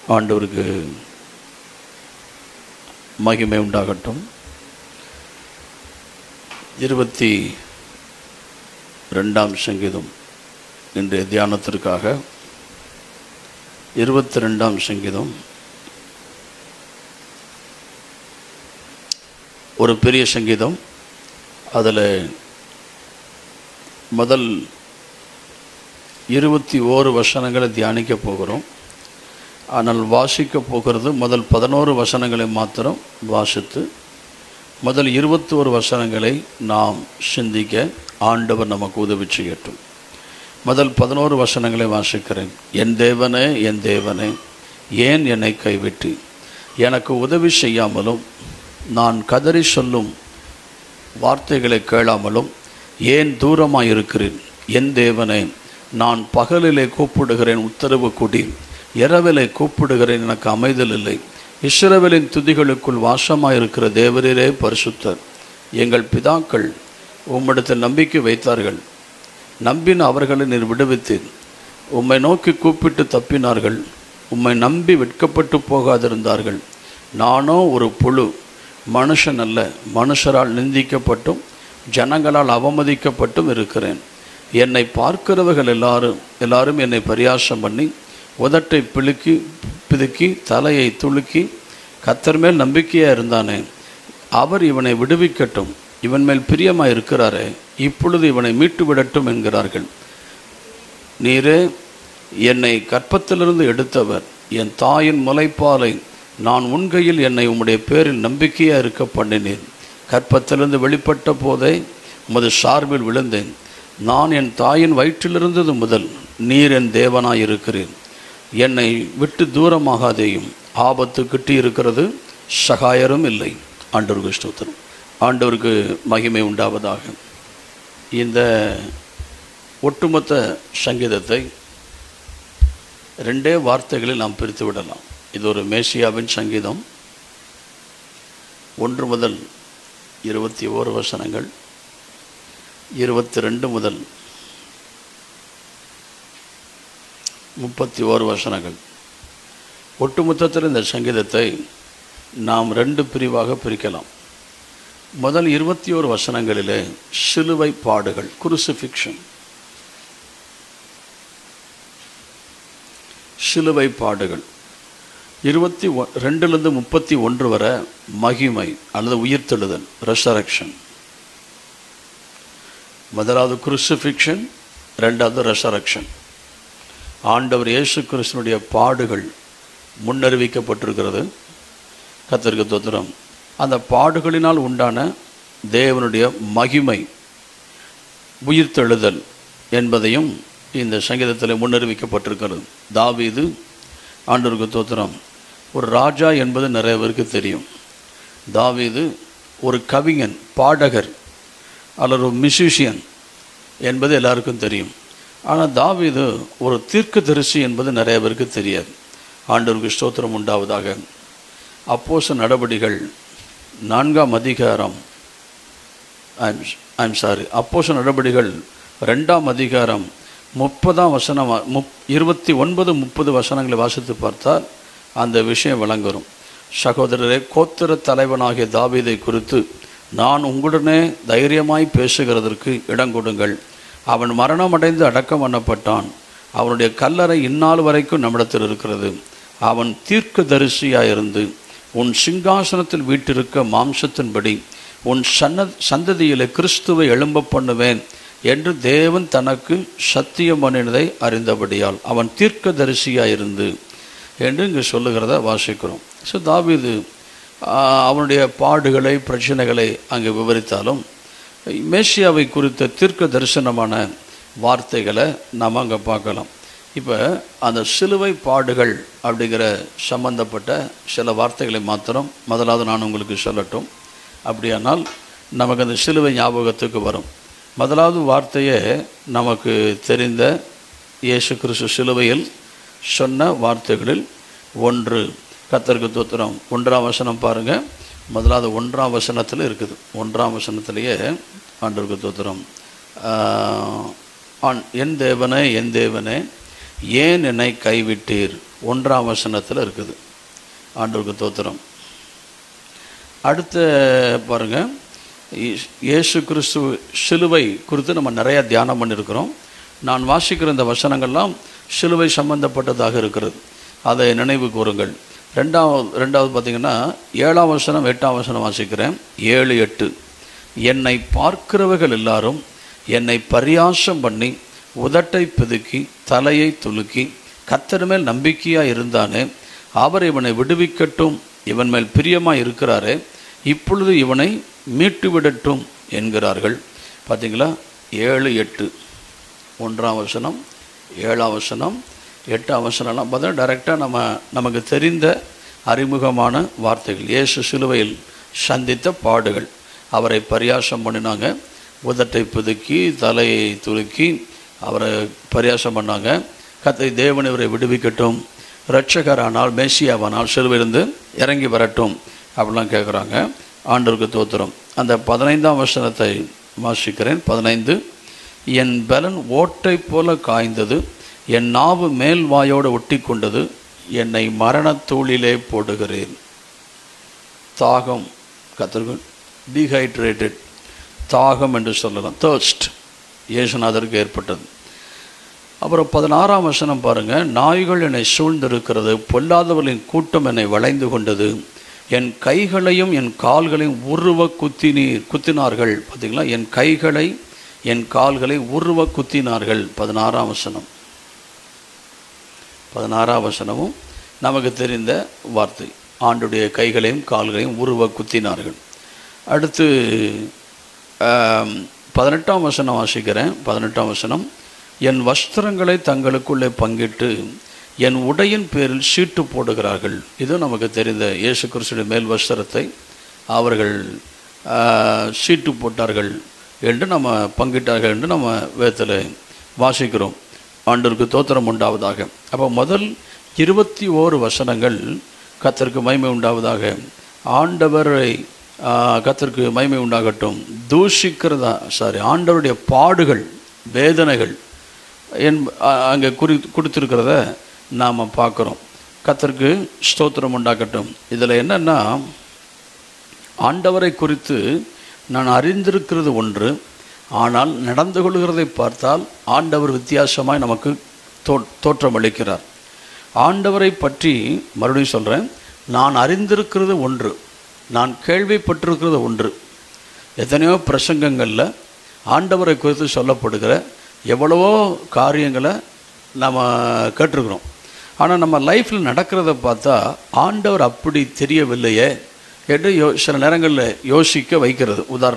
ஆண்டவருக்கு மகிமை உண்டாகட்டும் இருபத்தி ரெண்டாம் சங்கீதம் இன்றைய தியானத்திற்காக இருபத்தி ரெண்டாம் சங்கீதம் ஒரு பெரிய சங்கீதம் அதில் முதல் இருபத்தி ஓரு வசனங்களை தியானிக்க போகிறோம் ஆனால் வாசிக்க போகிறது முதல் பதினோரு வசனங்களை மாத்திரம் வாசித்து முதல் இருபத்தோரு வசனங்களை நாம் சிந்திக்க ஆண்டவர் நமக்கு உதவி செய்யட்டும் முதல் பதினோரு வசனங்களை வாசிக்கிறேன் என் தேவனே என் தேவனே ஏன் என்னை கைவிட்டு எனக்கு உதவி செய்யாமலும் நான் கதறி சொல்லும் வார்த்தைகளை கேளாமலும் ஏன் தூரமாக இருக்கிறேன் என் தேவனே நான் பகலிலே கூப்பிடுகிறேன் உத்தரவு கொடி இரவிலே கூப்பிடுகிறேன் எனக்கு அமைதல் இல்லை இஸ்ரவேலின் துதிகளுக்குள் வாசமாயிருக்கிற தேவரீரே பரிசுத்தர் எங்கள் பிதாக்கள் உம்மிடத்தில் நம்பிக்கை வைத்தார்கள் நம்பின அவர்களை நீர் விடுவித்தீர் உம்மை நோக்கி கூப்பிட்டு தப்பினார்கள் உம்மை நம்பி வெட்கப்பட்டு போகாதிருந்தார்கள் நானோ ஒரு புழு மனுஷன் அல்ல மனுஷரால் நிந்திக்கப்பட்டும் ஜனங்களால் அவமதிக்கப்பட்டும் இருக்கிறேன் என்னை பார்க்கிறவர்கள் எல்லாரும் எல்லாரும் என்னை பரியாசம் பண்ணி உதட்டை பிழுக்கி பிதுக்கி தலையை துளுக்கி கத்தர் மேல் நம்பிக்கையாக இருந்தானே அவர் இவனை விடுவிக்கட்டும் இவன் மேல் பிரியமாக இருக்கிறாரே இப்பொழுது இவனை மீட்டு விடட்டும் என்கிறார்கள் நீரே என்னை கற்பத்திலிருந்து எடுத்தவர் என் தாயின் முலைப்பாலை நான் உன் கையில் என்னை உம்முடைய பேரில் நம்பிக்கையாக இருக்க பண்ணினேன் கற்பத்திலிருந்து வெளிப்பட்ட போதே உமது சார்பில் விழுந்தேன் நான் என் தாயின் வயிற்றிலிருந்தது முதல் நீர் என் தேவனாய் இருக்கிறேன் என்னை விட்டு தூரமாகாதேயும் ஆபத்து கிட்டி இருக்கிறது சகாயரும் இல்லை ஆண்டவருக்கு ஸ்தோத்திரம் ஆண்டவருக்கு மகிமை உண்டாவதாக இந்த ஒட்டுமொத்த சங்கீதத்தை ரெண்டே வார்த்தைகளில் நாம் பிரித்து விடலாம் இது ஒரு மேசியாவின் சங்கீதம் ஒன்று முதல் இருபத்தி ஓரு வசனங்கள் இருபத்தி ரெண்டு முதல் முப்பத்தி ஓரு வசனங்கள் ஒட்டுமொத்தத்தில் இந்த சங்கீதத்தை நாம் ரெண்டு பிரிவாக பிரிக்கலாம் முதல் இருபத்தி ஓரு வசனங்களிலே சிலுவை பாடுகள் குருசிஃபிக்ஷன் சிலுவை பாடுகள் இருபத்தி ஒ ரெண்டுலேருந்து முப்பத்தி ஒன்று வரை மகிமை அல்லது உயிர்த்தெழுதல் ரெசரக்ஷன் முதலாவது குருசிஃபிக்ஷன் ரெண்டாவது ரெசரக்ஷன் ஆண்டவர் இயேசு கிறிஸ்தனுடைய பாடுகள் முன்னறிவிக்கப்பட்டிருக்கிறது கத்திரிக்க தோத்திரம் அந்த பாடுகளினால் உண்டான தேவனுடைய மகிமை உயிர்த்தெழுதல் என்பதையும் இந்த சங்கீதத்தில் முன்னறிவிக்கப்பட்டிருக்கிறது தாவீது ஆண்டவருக்கு தோத்திரம் ஒரு ராஜா என்பது நிறைய பேருக்கு தெரியும் தாவீது ஒரு கவிஞன் பாடகர் அல்லது ஒரு மியூசிஷியன் என்பது எல்லாருக்கும் தெரியும் ஆனால் தாவீது ஒரு தீர்க்கதரிசி என்பது நிறைய பேருக்கு தெரியாது ஆண்டவருக்கு ஸ்தோத்திரம் உண்டாவதாக அப்போச நடவடிகள் நான்காம் அதிகாரம் ஐம் ஐம் சாரி அப்போச நடவடிகள் ரெண்டாம் அதிகாரம் முப்பதாம் வசனம் முப் இருபத்தி ஒன்பது முப்பது வசனங்களை வாசித்து பார்த்தால் அந்த விஷயம் விளங்குறும் சகோதரரே கோத்திர தலைவனாகிய தாவீதை குறித்து நான் உங்களுடனே தைரியமாய் பேசுகிறதற்கு இடம் கொடுங்கள் அவன் மரணமடைந்து அடக்கம் பண்ணப்பட்டான் அவனுடைய கல்லறை இந்நாள் வரைக்கும் நம்மிடத்தில் இருக்கிறது அவன் தீர்க்கதரிசியாயிருந்து உன் சிங்காசனத்தில் வீட்டிருக்க மாம்சத்தின்படி உன் சன்ன சந்ததியிலே கிறிஸ்துவை எழும்ப பண்ணுவேன் என்று தேவன் தனக்கு சத்தியம் பண்ணினதை அறிந்தபடியால் அவன் தீர்க்கதரிசியாயிருந்து என்று இங்கு சொல்லுகிறத வாசிக்கிறோம் ஸோ தாவீது ஆஹ், அவனுடைய பாடுகளை பிரச்சனைகளை அங்கே விவரித்தாலும் மேசியாவை குறித்த தீர்க்க தரிசனமான வார்த்தைகளை நாம் அங்கே பார்க்கலாம் இப்போ அந்த சிலுவை பாடுகள் அப்படிங்கிற சம்பந்தப்பட்ட சில வார்த்தைகளை மாத்திரம் முதலாவது நான் உங்களுக்கு சொல்லட்டும் அப்படியானால் நமக்கு அந்த சிலுவை ஞாபகத்துக்கு வரும் முதலாவது வார்த்தையே நமக்கு தெரிந்த இயேசு கிறிஸ்து சிலுவையில் சொன்ன வார்த்தைகளில் ஒன்று கத்தருக்கு தோத்திரம் ஒன்றாம் வசனம் பாருங்கள் முதலாவது ஒன்றாம் வசனத்தில் இருக்குது ஒன்றாம் வசனத்திலேயே ஆண்டவருக்கு தோத்திரம் ஆஹ், ஆண் என் தேவனே என் தேவனே ஏன் என்னை கைவிட்டீர் ஒன்றாம் வசனத்தில் இருக்குது ஆண்டவருக்கு தோத்திரம் அடுத்த பாருங்க இயேசு- இயேசு கிறிஸ்து சிலுவை குறித்து நம்ம நிறைய தியானம் பண்ணியிருக்கிறோம் நான் வாசிக்கிற இந்த வசனங்கள்லாம் சிலுவை சம்பந்தப்பட்டதாக இருக்கிறது அதை நினைவு கூறுங்கள் ரெண்டாவது ரெண்டாவது பார்த்தீங்கன்னா ஏழாம் வசனம் எட்டாம் வசனம் வாசிக்கிறேன் ஏழு எட்டு என்னை பார்க்கிறவர்கள் எல்லாரும் என்னை பரியாசம் பண்ணி உதட்டை பிதுக்கி தலையை துலுக்கி கத்தர் மேல் நம்பிக்கையாக இருந்தானே அவர் இவனை விடுவிக்கட்டும் இவன் மேல் பிரியமாக இருக்கிறாரே இப்பொழுது இவனை மீட்டு விடட்டும் என்கிறார்கள் பார்த்தீங்களா ஏழு எட்டு ஒன்றாம் வசனம் ஏழாம் வசனம் எட்டாம் வசனம்லாம் பார்த்தா டைரெக்டாக நம்ம நமக்கு தெரிந்த அறிமுகமான வார்த்தைகள் இயேசு சிலுவையில் சந்தித்த பாடுகள் அவரை பரியாசம் பண்ணினாங்க உதட்டை புதுக்கி தலையை துலுக்கி அவரை பரியாசம் பண்ணாங்க கத்தை தேவன் இவரை விடுவிக்கட்டும் இரட்சகரானால் மேசியாவானால் சிலுவையிலிருந்து இறங்கி வரட்டும் அப்படிலாம் கேட்குறாங்க ஆண்டவருக்கு தோத்திரம் அந்த பதினைந்தாம் வசனத்தை வாசிக்கிறேன் பதினைந்து என் பலன் ஓட்டை போல காய்ந்தது என் நாவு மேல் வாயோடு ஒட்டி கொண்டது என்னை மரணத்தூளிலே போடுகிறேன் தாகம் கத்தர்கள் டீஹைட்ரேட்டட் தாகம் என்று சொல்லலாம் தேர்ஸ்ட் இயேசுநாதருக்கு ஏற்பட்டது அப்புறம் பதினாறாம் வசனம் பாருங்க நாய்கள் என்னை சூழ்ந்திருக்கிறது பொல்லாதவர்களின் கூட்டம் என்னை வளைந்து கொண்டது என் கைகளையும் என் கால்களையும் உருவ குத்தினீர் குத்தினார்கள் பார்த்தீங்களா என் கைகளை என் கால்களை உருவ குத்தினார்கள் பதினாறாம் வசனம் பதினாறாம் வசனமும் நமக்கு தெரிந்த வார்த்தை ஆண்டுடைய கைகளையும் கால்களையும் உருவ குத்தினார்கள் அடுத்து ஆம், பதினெட்டாம் வசனம் வாசிக்கிறேன் பதினெட்டாம் வசனம் என் வஸ்திரங்களை தங்களுக்குள்ளே பங்கிட்டு என் உடையின் பேரில் சீட்டு போடுகிறார்கள் இது நமக்கு தெரிந்த இயேசு கிறிஸ்துடைய மேல் வஸ்திரத்தை அவர்கள் ஆ, சீட்டு போட்டார்கள் என்று நம்ம பங்கிட்டார்கள் என்று நம்ம வேதத்தில் வாசிக்கிறோம் ஆண்டவருக்கு தோத்திரம் உண்டாவதாக அப்போ முதல் இருபத்தி ஓரு வசனங்கள் கத்தருக்கு மகிமை உண்டாவதாக ஆண்டவரை ஆ, கர்த்தருக்கு மகிமை உண்டாகட்டும் தூஷிக்கிறதா சாரி ஆண்டவருடைய பாடுகள் வேதனைகள் என் அங்கே குறி கொடுத்துருக்கிறத நாம் பார்க்குறோம் கத்தருக்கு ஸ்தோத்திரம் உண்டாகட்டும் இதில் என்னென்னா ஆண்டவரை குறித்து நான் அறிந்திருக்கிறது ஒன்று ஆனால் நடந்து கொள்கிறதை பார்த்தால் ஆண்டவர் வித்தியாசமாய் நமக்கு தோ தோற்றமளிக்கிறார் ஆண்டவரை பற்றி மறுபடியும் சொல்கிறேன் நான் அறிந்திருக்கிறது ஒன்று நான் கேள்விப்பட்டிருக்கிறது ஒன்று எத்தனையோ பிரசங்கங்களில் ஆண்டவரை குறித்து சொல்லப்படுகிற எவ்வளவோ காரியங்களை நம்ம கேட்டிருக்கிறோம் ஆனால் நம்ம லைஃப்பில் நடக்கிறத பார்த்தா ஆண்டவர் அப்படி தெரியவில்லையே என்று யோ சில நேரங்களில் யோசிக்க வைக்கிறது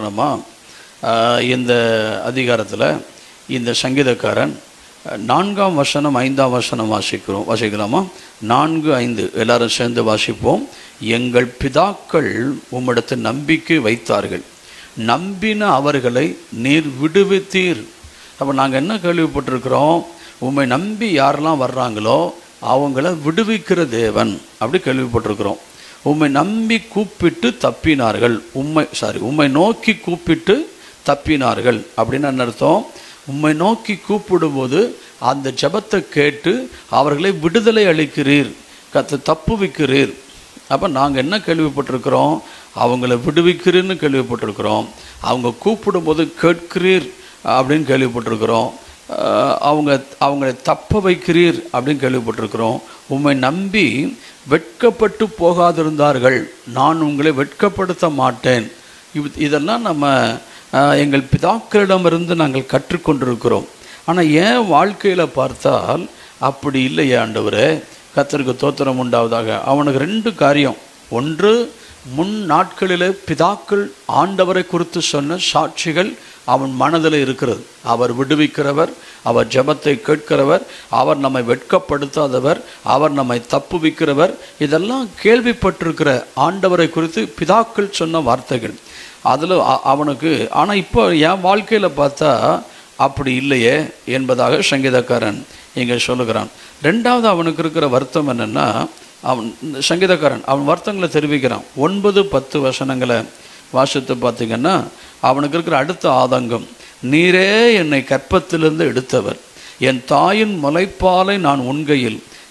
உதாரணமாக இந்த அதிகாரத்தில் இந்த சங்கீதக்காரன் அஹ், நான்காம் வசனம் ஐந்தாம் வசனம் வாசிக்கிறோம் வாசிக்கலாமா நான்கு ஐந்து எல்லாரும் சேர்ந்து வாசிப்போம் எங்கள் பிதாக்கள் உம்மிடத்தில் நம்பிக்கை வைத்தார்கள் நம்பின அவர்களை நீர் விடுவித்தீர் அப்போ நாங்கள் என்ன கேள்விப்பட்டிருக்கிறோம் உம்மை நம்பி யாரெல்லாம் வர்றாங்களோ அவங்கள விடுவிக்கிற தேவன் அப்படி கேள்விப்பட்டிருக்கிறோம் உம்மை நம்பி கூப்பிட்டு தப்பினார்கள் உம்மை சாரி உம்மை நோக்கி கூப்பிட்டு தப்பினார்கள் அப்படின்னு என்ன அர்த்தம் உம்மை நோக்கி கூப்பிடும்போது அந்த ஜெபத்தை கேட்டு அவர்களை விடுதலை அளிக்கிறீர் கத்து தப்புவிக்கிறீர் அப்போ நாங்கள் என்ன கேள்விப்பட்டிருக்கிறோம் அவங்கள விடுவிக்கிறீர்னு கேள்விப்பட்டிருக்கிறோம் அவங்க கூப்பிடும்போது கேட்கிறீர் அப்படின்னு கேள்விப்பட்டிருக்கிறோம் அஹ் அவங்க அவங்களை தப்ப வைக்கிறீர் அப்படின்னு கேள்விப்பட்டிருக்கிறோம் உம்மை நம்பி வெட்கப்பட்டு போகாதிருந்தார்கள் நான் உங்களை வெட்கப்படுத்த மாட்டேன் இவ் இதெல்லாம் நம்ம அஹ், எங்கள் பிதாக்களிடமிருந்து நாங்கள் கற்றுக்கொண்டிருக்கிறோம் ஆனால் ஏன் வாழ்க்கையில் பார்த்தால் அப்படி இல்லையே ஆண்டவரே கத்தருக்கு தோத்திரம் உண்டாவதாக அவனுக்கு ரெண்டு காரியம் ஒன்று முன் நாட்களிலே பிதாக்கள் ஆண்டவரை குறித்து சொன்ன சாட்சிகள் அவன் மனதில் இருக்கிறது அவர் விடுவிக்கிறவர் அவர் ஜெபத்தை கேட்கிறவர் அவர் நம்மை வெட்கப்படுத்தாதவர் அவர் நம்மை தப்புவிக்கிறவர் இதெல்லாம் கேள்விப்பட்டிருக்கிற ஆண்டவரை குறித்து பிதாக்கள் சொன்ன வார்த்தைகள் அதில் அவனுக்கு ஆனால் இப்போ என் வாழ்க்கையில் பார்த்தா அப்படி இல்லையே என்பதாக சங்கீதக்காரன் இங்கே சொல்லுகிறான் ரெண்டாவது அவனுக்கு இருக்கிற வருத்தம் என்னென்னா அவன் இந்த சங்கீதக்காரன் அவன் வருத்தங்களை தெரிவிக்கிறான் ஒன்பது பத்து வசனங்களை வாசித்து பார்த்தீங்கன்னா அவனுக்கு இருக்கிற அடுத்த ஆதங்கம் நீரே என்னை கற்பத்திலிருந்து எடுத்தவர் என் தாயின் முலைப்பாலை நான் உண்கையில்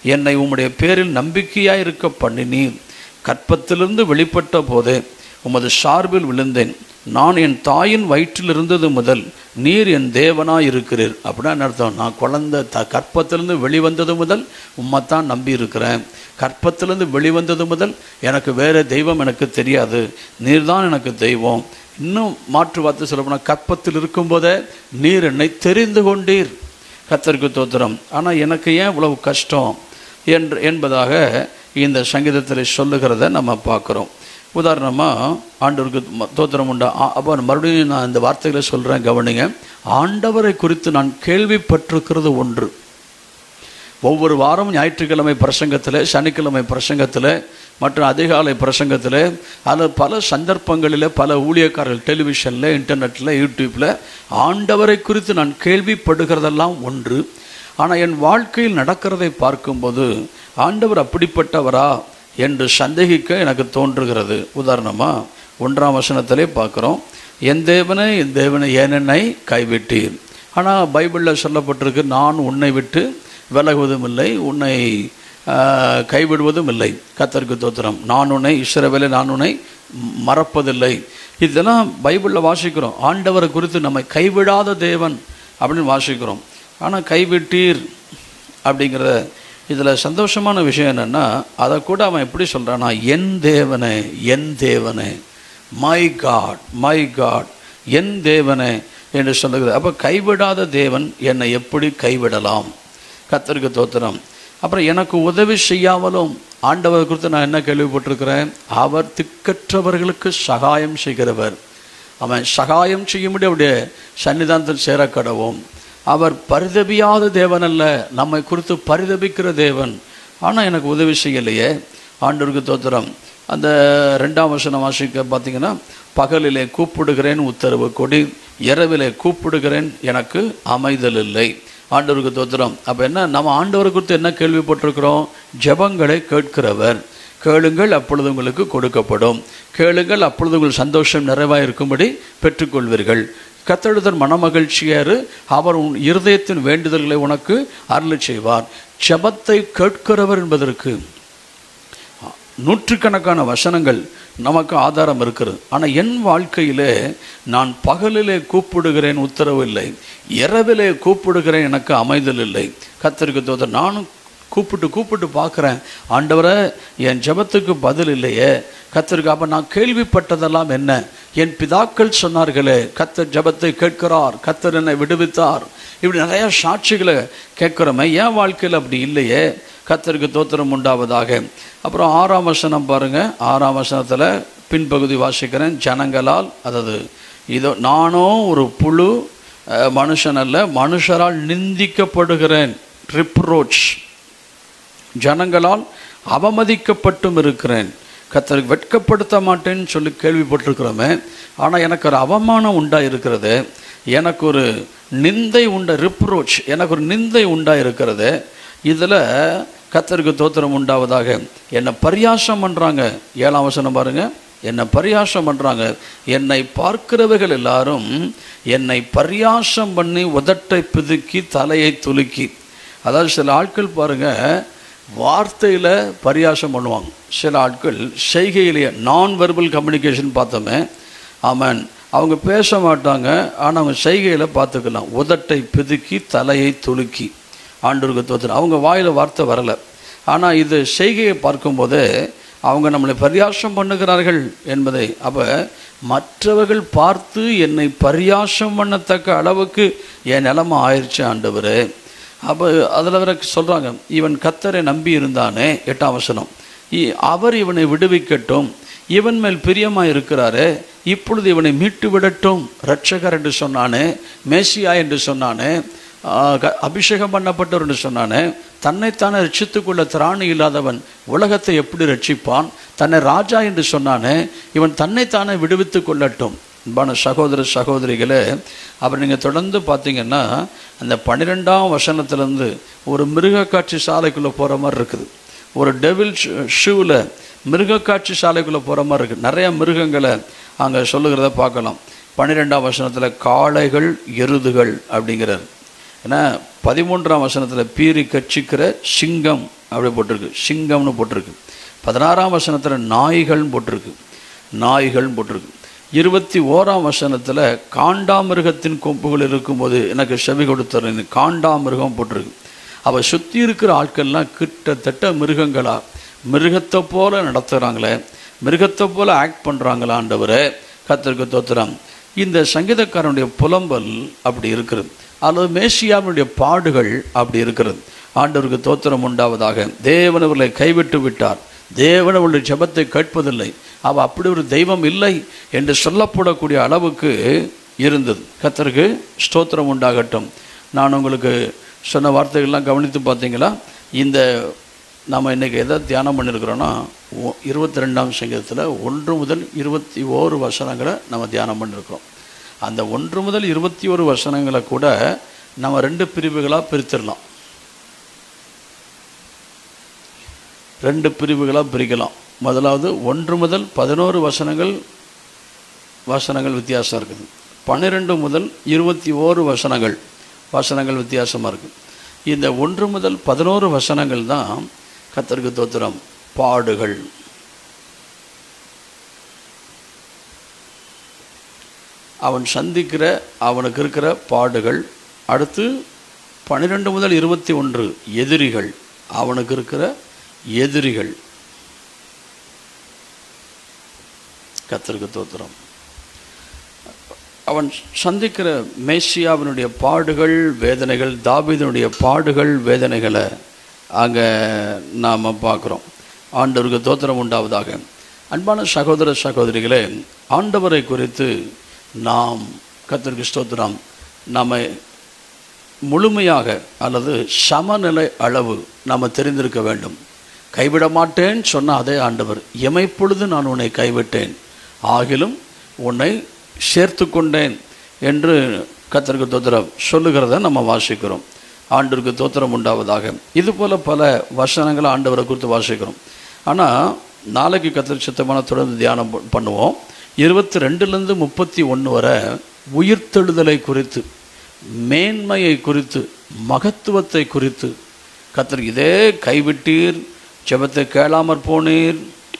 என்னை உம்முடைய பேரில் நம்பிக்கையாய் இருக்க பண்ணினீர் கற்பத்திலிருந்து வெளிப்பட்ட போதே உமது சார்பில் விழுந்தேன் நான் என் தாயின் வயிற்றில் இருந்தது முதல் நீர் என் தேவனாய் இருக்கிறீர் அப்படின்னா என்ன அர்த்தம் நான் குழந்தை த கற்பத்திலிருந்து வெளிவந்தது முதல் உம்மைத்தான் நம்பி இருக்கிறேன் கற்பத்திலிருந்து வெளிவந்தது முதல் எனக்கு வேற தெய்வம் எனக்கு தெரியாது நீர்தான் எனக்கு தெய்வம் இன்னும் மாற்று வார்த்தை சொல்லப்போனால் கற்பத்தில் இருக்கும்போதே நீர் என்னை தெரிந்து கொண்டீர் கத்தருக்கு தோத்திரம் ஆனால் எனக்கு ஏன் இவ்வளவு கஷ்டம் என்று என்பதாக இந்த சங்கீதத்தில் சொல்லுகிறத நம்ம பார்க்குறோம் உதாரணமாக ஆண்டவருக்கு ம- தோத்திரம் உண்டா ஆ- அப்போ மறுபடியும் நான் இந்த வார்த்தைகளை சொல்கிறேன் கவனிங்க ஆண்டவரை குறித்து நான் கேள்விப்பட்டிருக்கிறது ஒன்று ஒவ்வொரு வாரம் ஞாயிற்றுக்கிழமை பிரசங்கத்தில் சனிக்கிழமை பிரசங்கத்தில் மற்றும் அதிகாலை பிரசங்கத்தில் அது பல சந்தர்ப்பங்களில் பல ஊழியக்காரர்கள் டெலிவிஷனில் இன்டர்நெட்டில் யூடியூப்பில் ஆண்டவரை குறித்து நான் கேள்விப்படுகிறதெல்லாம் ஒன்று ஆனால் என் வாழ்க்கையில் நடக்கிறதை பார்க்கும்போது ஆண்டவர் அப்படிப்பட்டவரா என்று சந்தேகிக்க எனக்கு தோன்றுகிறது உதாரணமாக ஒன்றாம் வசனத்திலே பார்க்குறோம் என் தேவனை என் தேவனை ஏனென்னை கைவிட்டீர் ஆனால் பைபிளில் சொல்லப்பட்டிருக்கு நான் உன்னை விட்டு விலகுவதும் இல்லை உன்னை ஆஹ், கைவிடுவதும் இல்லை கத்தருக்கு தோத்திரம் நான் உன்னை இஸ்ரவேலை நான் உன்னை மறப்பதில்லை இதெல்லாம் பைபிளில் வாசிக்கிறோம் ஆண்டவரை குறித்து நம்மை கைவிடாத தேவன் அப்படின்னு வாசிக்கிறோம் ஆனால் கைவிட்டீர் அப்படிங்கிற இதில் சந்தோஷமான விஷயம் என்னென்னா அதை கூட அவன் எப்படி சொல்கிறான்னா என் தேவனே என் தேவனே மை காட் மை காட் என் தேவனே என்று சொல்லுகிறது அப்போ கைவிடாத தேவன் என்னை எப்படி கைவிடலாம் கத்தருக்கு தோத்திரம் அப்புறம் எனக்கு உதவி செய்யாமலும் ஆண்டவர் குறித்து நான் என்ன கேள்விப்பட்டிருக்கிறேன் அவர் திக்கற்றவர்களுக்கு சகாயம் செய்கிறவர் அவன் சகாயம் செய்யும்படி அவருடைய சன்னிதானத்தில் சேர கடவும் அவர் பரிதபியாத தேவன் அல்ல நம்மை குறித்து பரிதபிக்கிற தேவன் ஆனால் எனக்கு உதவி செய்யலையே ஆண்டவருக்கு தோத்திரம் அந்த ரெண்டாம் வசனம் வாசிக்க பார்த்தீங்கன்னா பகலிலே கூப்பிடுகிறேன் உத்தரவு கொடி இரவிலே கூப்பிடுகிறேன் எனக்கு அமைதல் இல்லை ஆண்டவருக்கு தோத்திரம் அப்போ என்ன நம்ம ஆண்டவரை குறித்து என்ன கேள்விப்பட்டிருக்கிறோம் ஜெபங்களை கேட்கிறவர் கேளுங்கள் அப்பொழுது உங்களுக்கு கொடுக்கப்படும் கேளுங்கள் அப்பொழுது உங்கள் சந்தோஷம் நிறைவாக இருக்கும்படி பெற்றுக்கொள்வீர்கள் கத்தெழுதர் மனமகிழ்ச்சியாரு அவர் உன் இருதயத்தின் வேண்டுதல்களை உனக்கு அருளச் செய்வார் ஜெபத்தை கேட்கிறவர் என்பதற்கு நூற்றுக்கணக்கான வசனங்கள் நமக்கு ஆதாரம் இருக்கிறது ஆனால் என் வாழ்க்கையிலே நான் பகலிலே கூப்பிடுகிறேன் உத்தரவு இல்லை இரவிலே கூப்பிடுகிறேன் எனக்கு அமைதல் இல்லை கத்தருக்கு தோத நானும் கூப்பிட்டு கூப்பிட்டு பார்க்குறேன் ஆண்டவரை என் ஜெபத்துக்கு பதில் இல்லையே கத்தருக்கு அப்போ நான் கேள்விப்பட்டதெல்லாம் என்ன என் பிதாக்கள் சொன்னார்களே கத்தர் ஜெபத்தை கேட்கிறார் கத்தர் என்னை விடுவித்தார் இப்படி நிறைய சாட்சிகளை கேட்குறோமே என் வாழ்க்கையில் அப்படி இல்லையே கத்தருக்கு தோத்திரம் உண்டாவதாக அப்புறம் ஆறாம் வசனம் பாருங்க ஆறாம் வசனத்தில் பின்பகுதி வாசிக்கிறேன் ஜனங்களால் அதாவது இதோ நானோ ஒரு புழு அஹ், மனுஷன் அல்ல மனுஷரால் நிந்திக்கப்படுகிறேன் ரிப்ரோச் ஜனங்களால் அவமதிக்கப்பட்டும் இருக்கிறேன் கத்தருக்கு வெட்கப்படுத்த மாட்டேன்னு சொல்லி கேள்விப்பட்டிருக்கிறோமே ஆனால் எனக்கு ஒரு அவமானம் உண்டா இருக்கிறது எனக்கு ஒரு நிந்தை உண்ட ரிப்ரோச் எனக்கு ஒரு நிந்தை உண்டா இருக்கிறது இதில் கத்தருக்கு தோத்திரம் உண்டாவதாக என்னை பரியாசம் பண்ணுறாங்க ஏழாம் வசனம் பாருங்க என்னை பரியாசம் பண்ணுறாங்க என்னை பார்க்கிறவர்கள் எல்லாரும் என்னை பரியாசம் பண்ணி உதட்டை பிதுக்கி தலையை துலுக்கி அதாவது சில ஆட்கள் பாருங்க வார்த்தையில் பரியாசம் பண்ணுவாங்க சில ஆட்கள் செய்கையிலேயே நான் வெர்பல் கம்யூனிகேஷன் பார்த்தோமே ஆமாம் அவங்க பேச மாட்டாங்க ஆனால் அவங்க செய்கையில் பார்த்துக்கலாம் உதட்டை பிதுக்கி தலையை துலுக்கி ஆண்டவருக்கு தோத்திரம் அவங்க வாயில் வார்த்தை வரலை ஆனால் இது செய்கையை பார்க்கும்போது அவங்க நம்மளை பரியாசம் பண்ணுகிறார்கள் என்பதை அப்போ மற்றவர்கள் பார்த்து என்னை பரியாசம் பண்ணத்தக்க அளவுக்கு என் நிலைமை ஆயிடுச்சு ஆண்டவரே அப்போ அதில் வர சொல்கிறாங்க இவன் கத்தரை நம்பி இருந்தானே எட்டாம் வசனம் இ- அவர் இவனை விடுவிக்கட்டும் இவன் மேல் பிரியமாக இருக்கிறாரே இப்பொழுது இவனை மீட்டு விடட்டும் ரட்சகர் என்று சொன்னானே மேசியா என்று சொன்னானே ஆ, க- அபிஷேகம் பண்ணப்பட்டவர் என்று சொன்னானே தன்னைத்தானே ரட்சித்துக்கொள்ள திராணி இல்லாதவன் உலகத்தை எப்படி ரட்சிப்பான் தன்னை ராஜா என்று சொன்னானே இவன் தன்னைத்தானே விடுவித்துக் கொள்ளட்டும் அன்பான சகோதர சகோதரிகளே அப்புறம் நீங்கள் தொடர்ந்து பார்த்தீங்கன்னா அந்த பன்னிரெண்டாம் வசனத்திலேருந்து ஒரு மிருகக்காட்சி சாலைக்குள்ளே போகிற மாதிரி இருக்குது ஒரு டெவில் ஷூவில் மிருகக்காட்சி சாலைக்குள்ளே போகிற மாதிரி இருக்குது நிறைய மிருகங்களை அங்கே சொல்லுகிறத பார்க்கலாம் பன்னிரெண்டாம் வசனத்தில் காளைகள் எருதுகள் அப்படிங்கிறார் ஏன்னா பதிமூன்றாம் வசனத்தில் பீறி கட்சிக்கிற சிங்கம் அப்படி போட்டிருக்கு சிங்கம்னு போட்டிருக்கு பதினாறாம் வசனத்தில் நாய்கள்னு போட்டிருக்கு நாய்கள்னு போட்டிருக்கு இருபத்தி ஓராம் வசனத்தில் காண்டாமிருகத்தின் கொம்புகள் இருக்கும்போது எனக்கு செவி கொடுத்துறேன் காண்டாமிருகம் போட்டிருக்கு அவ சுற்றி இருக்கிற ஆட்கள்லாம் கிட்டத்தட்ட மிருகங்களா மிருகத்தை போல நடத்துகிறாங்களே மிருகத்தை போல ஆக்ட் பண்ணுறாங்களாண்டவரை கத்திற்கு தோத்திரம் இந்த சங்கீதக்காரனுடைய புலம்பல் அப்படி இருக்கிறது அல்லது மேசியாவினுடைய பாடுகள் அப்படி இருக்கிறது ஆண்டவருக்கு தோத்திரம் உண்டாவதாக தேவன் அவர்களை கைவிட்டு விட்டார் தேவன் அவருடைய ஜெபத்தை கேட்பதில்லை அவ அப்படி ஒரு தெய்வம் இல்லை என்று சொல்லப்படக்கூடிய அளவுக்கு இருந்தது கத்தருக்கு ஸ்தோத்திரம் உண்டாகட்டும் நான் உங்களுக்கு சொன்ன வார்த்தைகள்லாம் கவனித்து பார்த்தீங்களா இந்த நம்ம இன்றைக்கி எதை தியானம் பண்ணியிருக்கிறோன்னா இருபத்தி ரெண்டாம் சங்கீதத்தில் ஒன்று முதல் இருபத்தி ஓரு வசனங்களை நம்ம தியானம் பண்ணியிருக்கிறோம் அந்த ஒன்று முதல் இருபத்தி ஒரு வசனங்களை கூட நம்ம ரெண்டு பிரிவுகளாக பிரித்திடலாம் ரெண்டு பிரிவுகளாக பிரிக்கலாம் முதலாவது ஒன்று முதல் பதினோரு வசனங்கள் வசனங்கள் வித்தியாசம் இருக்குது பன்னிரெண்டு முதல் இருபத்தி ஓரு வசனங்கள் வசனங்கள் வித்தியாசமாக இருக்குது இந்த ஒன்று முதல் பதினோரு வசனங்கள் தான் கத்தருக்கு தோத்திரம் பாடுகள் அவன் சந்திக்கிற அவனுக்கு இருக்கிற பாடுகள் அடுத்து பன்னிரெண்டு முதல் இருபத்தி ஒன்று எதிரிகள் அவனுக்கு இருக்கிற எதிரிகள் கத்தருக்கு தோத்திரம் அவன் சந்திக்கிற மேசியாவினுடைய பாடுகள் வேதனைகள் தாபீதனுடைய பாடுகள் வேதனைகளை அங்கே நாம் பார்க்குறோம் ஆண்டவருக்கு தோத்திரம் உண்டாவதாக அன்பான சகோதர சகோதரிகளே ஆண்டவரை குறித்து நாம் கத்திற்கு ஸ்தோத்திரம் நம்ம முழுமையாக அல்லது சமநிலை அளவு நாம் தெரிந்திருக்க வேண்டும் கைவிட மாட்டேன் சொன்ன அதே ஆண்டவர் எமைப்பொழுது நான் உன்னை கைவிட்டேன் ஆகிலும் உன்னை சேர்த்து கொண்டேன் என்று கத்தருக்கு தோத்திரம் சொல்லுகிறத நம்ம வாசிக்கிறோம் ஆண்டருக்கு தோத்திரம் உண்டாவதாக இது போல் பல வசனங்களை ஆண்டவரை குறித்து வாசிக்கிறோம் ஆனால் நாளைக்கு கத்தர் சித்தமான தொடர்ந்து தியானம் ப- பண்ணுவோம் இருபத்தி ரெண்டுலேருந்து முப்பத்தி ஒன்று வரை உயிர்த்தெழுதலை குறித்து மேன்மையை குறித்து மகத்துவத்தை குறித்து கத்தர் இதே கைவிட்டீர் ஜெபத்தை கேளாமற் போனீர்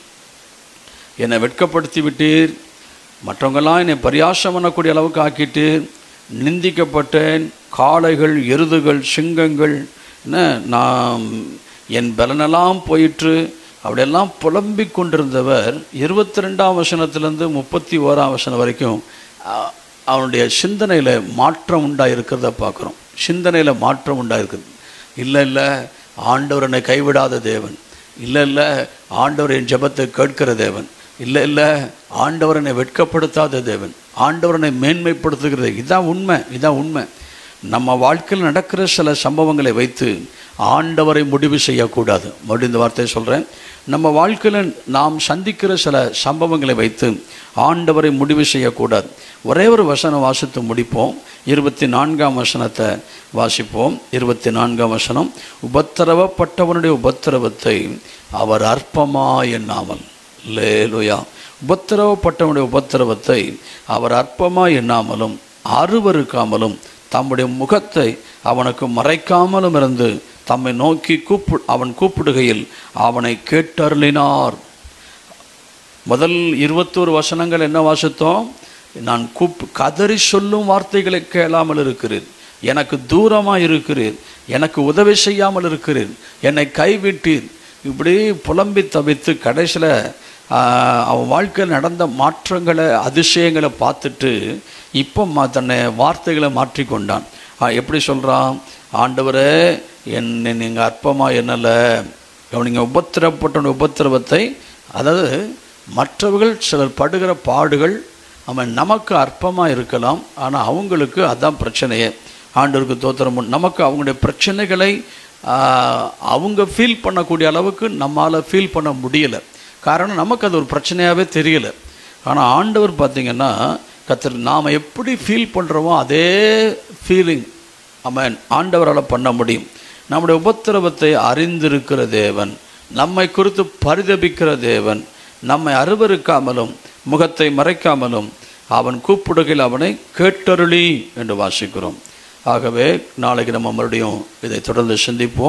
என்னை வெட்கப்படுத்தி விட்டீர் மற்றவங்கெல்லாம் என்னை பரியாசம் பண்ணக்கூடிய அளவுக்கு ஆக்கிட்டு நிந்திக்கப்பட்டேன் காளைகள் எருதுகள் சிங்கங்கள் என்ன நான் என் பலனெல்லாம் போயிற்று அப்படியெல்லாம் புலம்பிக் கொண்டிருந்தவர் இருபத்தி ரெண்டாம் வசனத்திலேருந்து முப்பத்தி ஓராம் வசனம் வரைக்கும் அ- அவனுடைய சிந்தனையில் மாற்றம் உண்டாயிருக்கிறத பார்க்குறோம் சிந்தனையில் மாற்றம் உண்டாயிருக்குது இல்லை இல்லை ஆண்டவர் என்னை கைவிடாத தேவன் இல்லை இல்லை ஆண்டவர் என் ஜெபத்தை கேட்கிற தேவன் இல்லை இல்லை ஆண்டவர் என்னை வெட்கப்படுத்தாத தேவன் ஆண்டவர் என்னை மேன்மைப்படுத்துகிறது இதான் உண்மை இதான் உண்மை நம்ம வாழ்க்கையில் நடக்கிற சில சம்பவங்களை வைத்து ஆண்டவரை முடிவு செய்யக்கூடாது மறுபடியும் இந்த வார்த்தையை சொல்கிறேன் நம்ம வாழ்க்கையில் நாம் சந்திக்கிற சில சம்பவங்களை வைத்து ஆண்டவரை முடிவு செய்யக்கூடாது ஒரே ஒரு வசனம் வாசித்து முடிப்போம் இருபத்தி நான்காம் வசனத்தை வாசிப்போம் இருபத்தி நான்காம் வசனம் உபத்திரவப்பட்டவனுடைய உபத்திரவத்தை அவர் அற்பமா எண்ணாமல் லேலுயா உபத்திரவப்பட்டவனுடைய உபத்திரவத்தை அவர் அற்பமா எண்ணாமலும் அருவருக்காமலும் தம்முடைய முகத்தை அவனுக்கு மறைக்காமலும் இருந்து தம்மை நோக்கி கூப்பு அவன் கூப்பிடுகையில் அவனை கேட்டருளினார் முதல் இருபத்தோரு வசனங்கள் என்ன வாசித்தோம் நான் கூப் கதறி சொல்லும் வார்த்தைகளை கேளாமல் இருக்கிறேன் எனக்கு தூரமாக இருக்கிறேன் எனக்கு உதவி செய்யாமல் இருக்கிறேன் என்னை கைவிட்டீர் இப்படி புலம்பி தவித்து கடைசியில் அவன் வாழ்க்கையில் நடந்த மாற்றங்களை அதிசயங்களை பார்த்துட்டு இப்போ மா தன்னை வார்த்தைகளை மாற்றிக்கொண்டான் ஆ, எப்படி சொல்கிறான் ஆண்டவரே என்னை நீங்கள் அற்பமாக என்னலை கவனிங்க உபத்திரப்பட்ட உபத்திரவத்தை அதாவது மற்றவர்கள் சிலர் படுகிற பாடுகள் அவன் நமக்கு அற்பமாக இருக்கலாம் ஆனால் அவங்களுக்கு அதான் பிரச்சனையே ஆண்டவருக்கு தோத்திரம் உண்டு. நமக்கு அவங்களுடைய பிரச்சனைகளை ஆஹ், அவங்க ஃபீல் பண்ணக்கூடிய அளவுக்கு நம்மால் ஃபீல் பண்ண முடியலை காரணம் நமக்கு அது ஒரு பிரச்சனையாகவே தெரியல ஆனால் ஆண்டவர் பார்த்தீங்கன்னா கத்தர் நாம் எப்படி ஃபீல் பண்ணுறோமோ அதே ஃபீலிங் அவன் ஆண்டவரால் பண்ண முடியும் நம்முடைய உபத்திரவத்தை அறிந்திருக்கிற தேவன் நம்மை குறித்து பரிதபிக்கிற தேவன் நம்மை அருவருக்காமலும் முகத்தை மறைக்காமலும் அவன் கூப்பிடுகையில் அவனை கேட்டருளி என்று வாசிக்கிறோம் ஆகவே நாளைக்கு நம்ம மறுபடியும் இதை தொடர்ந்து சிந்திப்போம்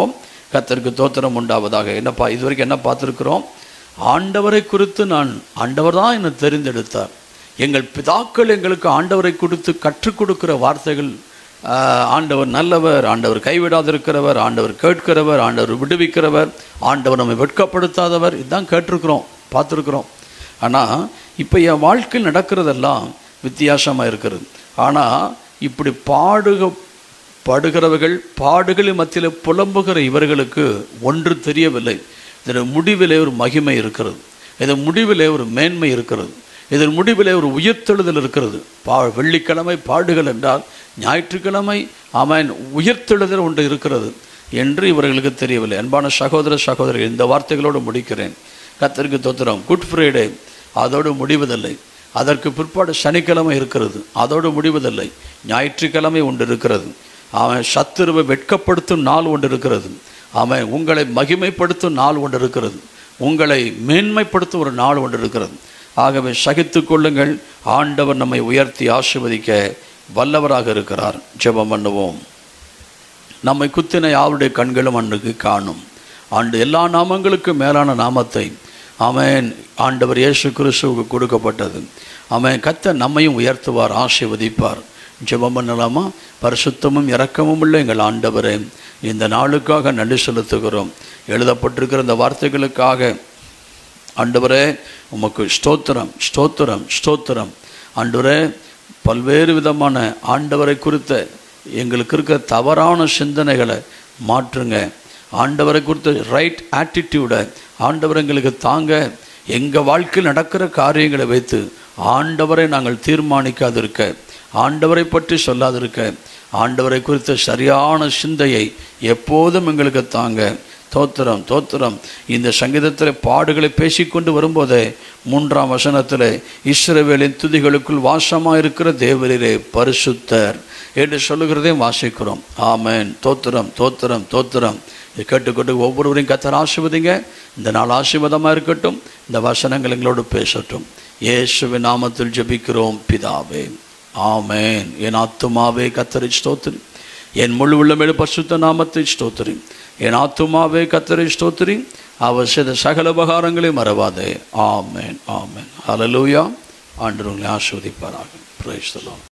கத்தருக்கு தோத்திரம் உண்டாவதாக என்னப்பா இது வரைக்கும் என்ன பார்த்துருக்குறோம் ஆண்டவரை குறித்து நான் ஆண்டவர் தான் என்னை தெரிந்தெடுத்தார் எங்கள் பிதாக்கள் எங்களுக்கு ஆண்டவரை கொடுத்து கற்றுக் கொடுக்கிற வார்த்தைகள் ஆஹ், ஆண்டவர் நல்லவர் ஆண்டவர் கைவிடாதிருக்கிறவர் ஆண்டவர் கேட்கிறவர் ஆண்டவர் விடுவிக்கிறவர் ஆண்டவர் நம்மை வெட்கப்படுத்தாதவர் இதுதான் கேட்டிருக்கிறோம் பார்த்துருக்குறோம் ஆனால் இப்போ என் வாழ்க்கையில் நடக்கிறதெல்லாம் வித்தியாசமாக இருக்கிறது ஆனால் இப்படி பாடுக படுகிறவர்கள் பாடுகளின் மத்தியில் புலம்புகிற இவர்களுக்கு ஒன்று தெரியவில்லை இதன் முடிவிலே ஒரு மகிமை இருக்கிறது இதன் முடிவிலே ஒரு மேன்மை இருக்கிறது இதன் முடிவிலே ஒரு உயிர்த்தெழுதல் இருக்கிறது பா வெள்ளிக்கிழமை பாடுகள் என்றால் ஞாயிற்றுக்கிழமை அவன் உயிர்த்தெழுதல் ஒன்று இருக்கிறது என்று இவர்களுக்கு தெரியவில்லை அன்பான சகோதர சகோதரர் இந்த வார்த்தைகளோடு முடிக்கிறேன் கத்தருக்கு தோத்திரம் குட் ஃப்ரைடே அதோடு முடிவதில்லை அதற்கு பிற்பாடு சனிக்கிழமை இருக்கிறது அதோடு முடிவதில்லை ஞாயிற்றுக்கிழமை ஒன்று இருக்கிறது அவன் சத்துருவை வெட்கப்படுத்தும் நாள் ஒன்று இருக்கிறது அவன் உங்களை மகிமைப்படுத்தும் நாள் ஒன்று இருக்கிறது உங்களை மேன்மைப்படுத்தும் ஒரு நாள் ஒன்று இருக்கிறது ஆகவே சகித்து கொள்ளுங்கள் ஆண்டவர் நம்மை உயர்த்தி ஆசிர்வதிக்க வல்லவராக இருக்கிறார் ஜெபம் பண்ணுவோம் நம்மை குத்தின யாருடைய கண்களும் அன்றைக்கு காணும் ஆண்டு எல்லா நாமங்களுக்கும் மேலான நாமத்தை அவன் ஆண்டவர் இயேசு கிறிஸ்துவுக்கு கொடுக்கப்பட்டது அவன் கத்த நம்மையும் உயர்த்துவார் ஆசீர்வதிப்பார் ஜெபம் பண்ணலாமா பரிசுத்தமும் இரக்கமும் உள்ள எங்கள் ஆண்டவரே இந்த நாளுக்காக நன்றி செலுத்துகிறோம் எழுதப்பட்டிருக்கிற இந்த வார்த்தைகளுக்காக ஆண்டவரே உமக்கு ஸ்தோத்திரம் ஸ்தோத்திரம் ஸ்தோத்திரம் ஆண்டவரே பல்வேறு விதமான ஆண்டவரை குறித்த எங்களுக்கு இருக்க தவறான சிந்தனைகளை மாற்றுங்க ஆண்டவரை குறித்த ரைட் ஆட்டிடியூடை ஆண்டவர் எங்களுக்கு தாங்க எங்கள் வாழ்க்கையில் நடக்கிற காரியங்களை வைத்து ஆண்டவரை நாங்கள் தீர்மானிக்காதிருக்க ஆண்டவரை பற்றி சொல்லாதிருக்க ஆண்டவரை குறித்த சரியான சிந்தையை எப்போதும் எங்களுக்கு தாங்க தோத்திரம் தோத்திரம் இந்த சங்கீதத்தில் பாடுகளை பேசிக்கொண்டு வரும்போதே மூன்றாம் வசனத்தில் இஸ்ரவேலின் துதிகளுக்குள் வாசமாக இருக்கிற தேவரீரே பரிசுத்தர் என்று சொல்லுகிறதே வாசிக்கிறோம் ஆமென் தோத்திரம் தோத்திரம் தோத்திரம் இதை கேட்டுக்கொண்டு ஒவ்வொருவரையும் கத்தர் ஆசிர்வதிங்க இந்த நாள் ஆசீர்வாதமாக இருக்கட்டும் இந்த வசனங்கள் எங்களோடு பேசட்டும் இயேசுவின் நாமத்தில் ஜெபிக்கிறோம் பிதாவே ஆமென் என் ஆத்துமாவே கத்தரை ஸ்தோத்திரி என் முழு உள்ளமேடு பரிசுத்த நாமத்தை ஸ்தோத்திரி என் ஆத்துமாவே கத்தரை ஸ்தோத்திரி அவர் செய்த சகல உபகாரங்களையும் மறவாதே ஆமென் ஆமென் ஹalleluya ஆண்டவர்களை ஆஸ்வதிப்பாராக பிரைஸ் தி லார்ட்